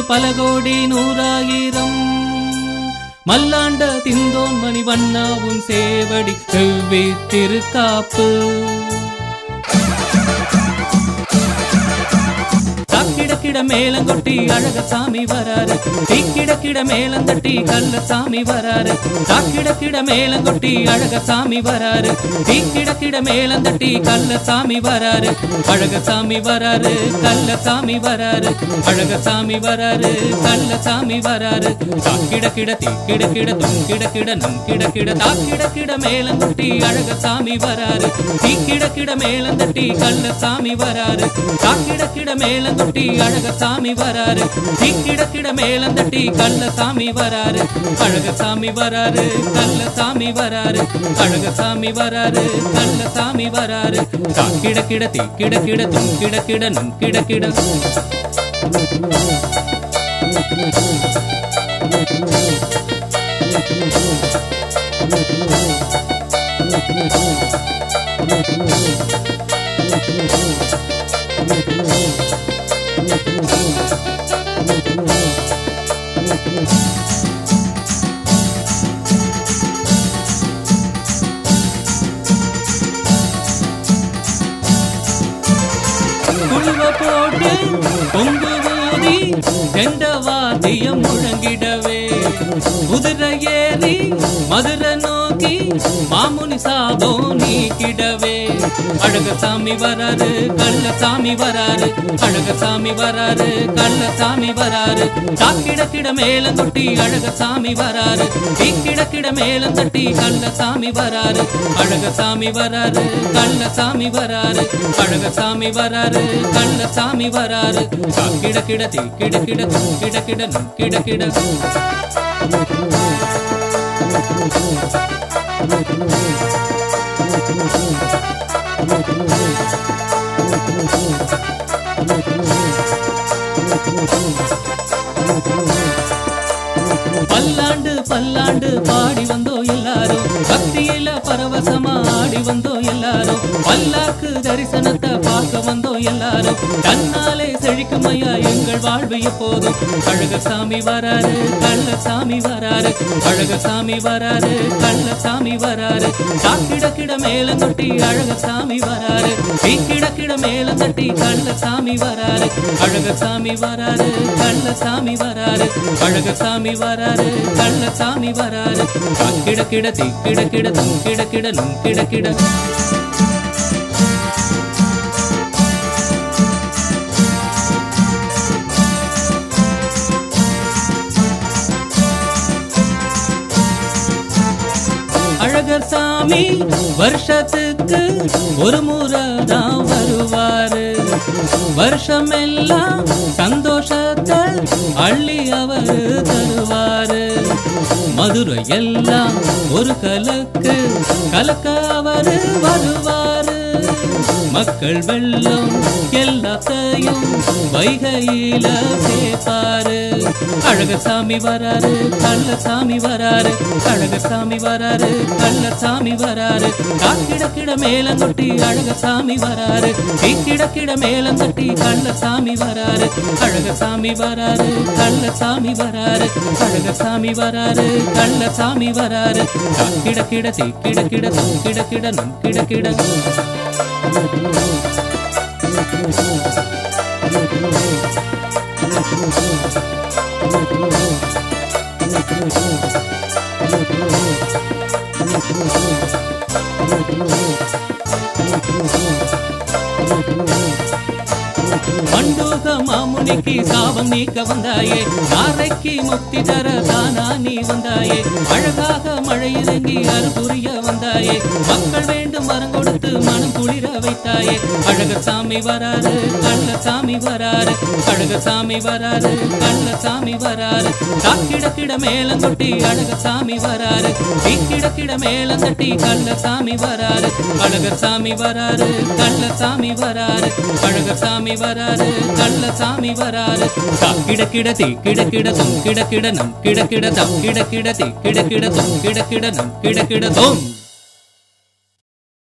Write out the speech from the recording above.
பல கோடி நூறாயிரம் மல்லாண்ட திந்தோன் மணி வண்ணாவும் சேவடி செவ்வி திருக்காப்பு கிடக்கிட மேலங்கொட்டி அழக சாமி வராரு கிடக்கிட மேலந்தட்டி கல்ல சாமி வராரு கிடக்கிட மேலங்கொட்டி அழக சாமி வராரு கிடக்கிட மேலந்தட்டி கல்ல சாமி வராரு அழக சாமி வராரு கல்ல சாமி வராரு அழக சாமி வராரு கல்ல சாமி வராரு கிடக்கிட கிடக்கிட தும் கிடக்கிட நம் கிடக்கிட கிடக்கிட மேலங்கொட்டி அழக சாமி வராரு கிடக்கிட மேலந்தட்டி கல்ல சாமி வராரு கிடக்கிட மேலங்கொட்டி அழக சாமி வராரு கிடக்கிட மேலந்தட்டி கல்ல சாமி வராரு அழக சாமி வராரு கல்ல சாமி வராரு அழக சாமி வராரு கல்ல சாமி வராரு கிடக்கிட கிடக்கிட தும் கிடக்கிட நம் கிடக்கிட குழுவ போட்டு கொங்கு ஊதி செண்ட வாத்தியம் முழங்கிடவே குதிரை ஏறி மதுரை நோக்கி மாமுனி சாபம் நீக்கிடவே அழகசாமி வராரு கள்ளசாமி வராரு அழகசாமி வராரு கள்ளசாமி வராரு கிட மேலம் தொட்டி அழகசாமி வராரு கிட மேலம் தட்டி கள்ளசாமி வராரு அழகசாமி வராரு கள்ளசாமி வராரு அழகசாமி வராரு கள்ளசாமி வராரு கிட கிட கிட கிட கிட கிட கிட கிட பல்லாண்டு பல்லாண்டு பாடி வந்தோ எல்லாரும் பக்தியில பரவசமா ஆடி வந்தோ எல்லாரும் பல்லாக்கு தரிசனத்தை பார்க்க வந்தோ எல்லாரும் தன்னாலே செழிக்கும் ஐயா எங்கள் வாழ்வு எப்போதும் அழகசாமி வராரு கள்ளசாமி வராரு அழகசாமி வராரு கள்ளசாமி வராரு கிட மேலம் தொட்டி அழகசாமி வராரு கிட மேலம் தட்டி கள்ளசாமி வராரு அழகசாமி வராரு கள்ளசாமி வராரு அழகசாமி வராரு கள்ளசாமி வராரு கிட கிட கிட கிட கிட கிட நும் கிட கிட அழகர் சாமி வருஷத்துக்கு ஒரு முறை தான் வருவாரு வருஷமெல்லாம் சந்தோஷத்தை அள்ளி அவர் தருவாரு மதுரை எல்லாம் ஒரு கலக்கு கலக்க அவர் வருவாரு மக்கள் வெள்ளம் எல்லாத்தையும் வைகையில சேர்ப்பாரு அழகசாமி வராரு கள்ளசாமி வராரு அழகசாமி வராரு கள்ளசாமி வராரு கிட மேலம் தொட்டி அழகசாமி வராரு கிட மேலம் தட்டி கள்ளசாமி வராரு அழகசாமி வராரு கள்ளசாமி வராரு அழகசாமி வராரு கள்ளசாமி வராரு கிட கிட கிட கிட கிட கிட நம் கிட கிட மண்டூக மாமுனிக்கு சாபம் நீக்க வந்தாயே நாரைக்கு முக்தி தர தானா நீ வந்தாயே அழகாக மழை இறங்கி அருபுரிய வந்தாயே மக்கள் வேண்டும் வரம் கொடுத்து மனம் குளிர வைத்தாயே அழகசாமி வராரு கள்ளசாமி வராரு அழகசாமி வராரு கள்ளசாமி வராரு கிட கிட மேலம் கொட்டி அழகசாமி வராரு கிட கிட மேலம் தட்டி கள்ளசாமி வராரு அழகசாமி வராரு கள்ளசாமி வராரு அழகசாமி வராரு கள்ளசாமி வராரு கிட கிட தி கிட கிட தும் கிட கிட நம் கிட கிட தம் கிட கிட தி கிட கிட தும் கிட கிட நம் கிட கிட தும்